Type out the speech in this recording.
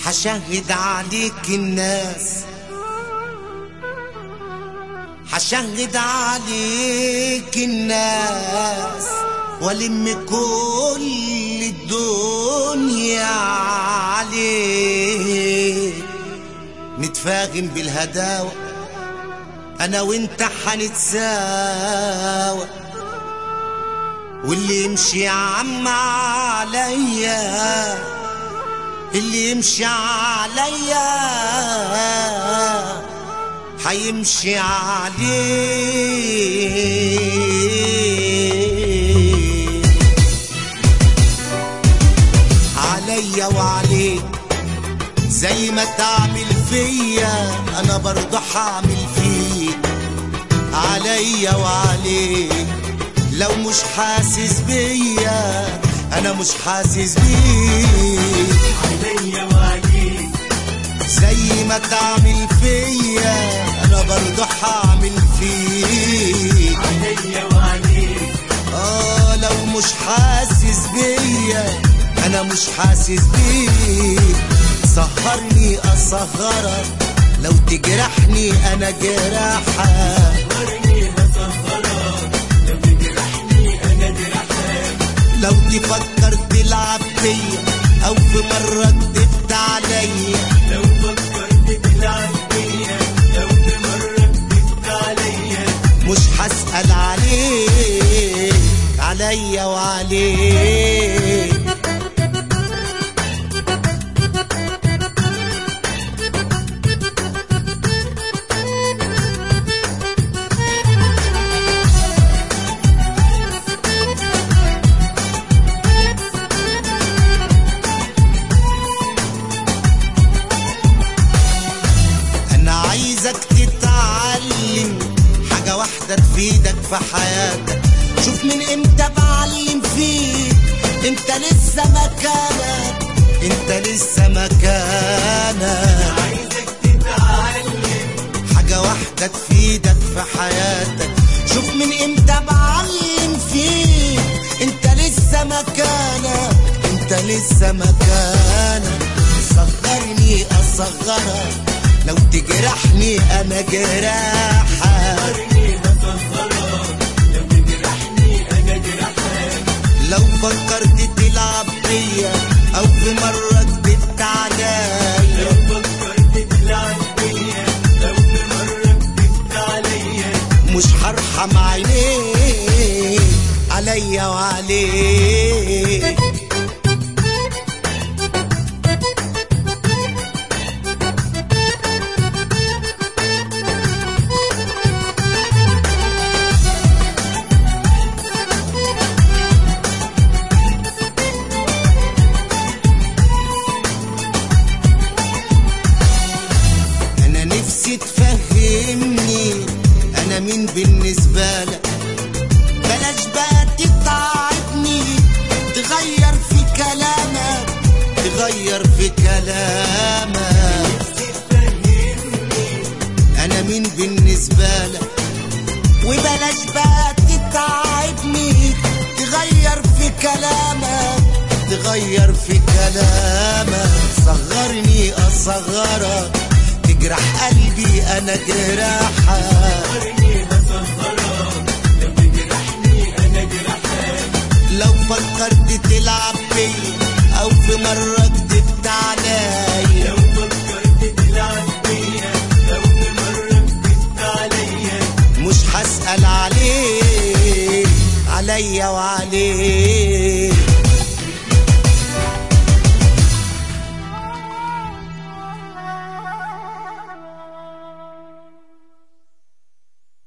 حشهد عليك الناس حشهد عليك الناس والم كل الدنيا عليك نتفاهم بالهداوة انا وانت حنتساوى واللي يمشي يا عم عليا اللي يمشي عليا حيمشي عليه عليا وعليك زي ما تعمل فيا انا برضه هعمل فيك عليا وعليك لو مش حاسس بيا انا مش حاسس بيك عليا وعليك زي ما تعمل فيا انا برضه هعمل فيك عليا وعليك اه لو مش حاسس بيا انا مش حاسس بيك سهرني اسهرك لو تجرحني انا جراحك ورني هسهرك لو تجرحني انا جرحك لو تفكر تلعب فيا او في مرة كدبت عليا لو فكرت تلعب بيا لو في مرة كدبت عليا مش هسأل عليك عليا وعليك انا عايزك تتعلم حاجة واحدة تفيدك في حياتك شوف من امتى بعلم فيك انت لسه مكانك انت لسه مكانك عايزك تتعلم حاجة واحدة تفيدك في حياتك شوف من امتى بعلم فيك انت لسه مكانك انت لسه مكانك صغرني اصغرك لو تجرحني انا جراحك ورني هسهرك لو تجرحني انا جرحك لو فكرت تلعب بيا او في مرة كدبت عليا لو فكرت تلعب بيا لو في مرة كدبت عليا مش هرحم عينيك عليا وعليك انا نفسي تفهمني انا مين بالنسبة لك بلاش بقى تتعبني تغير في كلامك تغير في كلامك انا مين بالنسبة لك وبلاش بقى تتعبني تغير في كلامك تغير في كلامك صغرني اصغرك تجرح قلبي انا جراحك ورني هسهرك لو تجرحني انا جرحك لو فكرت تلعب بيا او في مرة كدبت عليا لو فكرت تلعب بيا لو في مرة كدبت عليا مش هسأل عليك عليا وعليك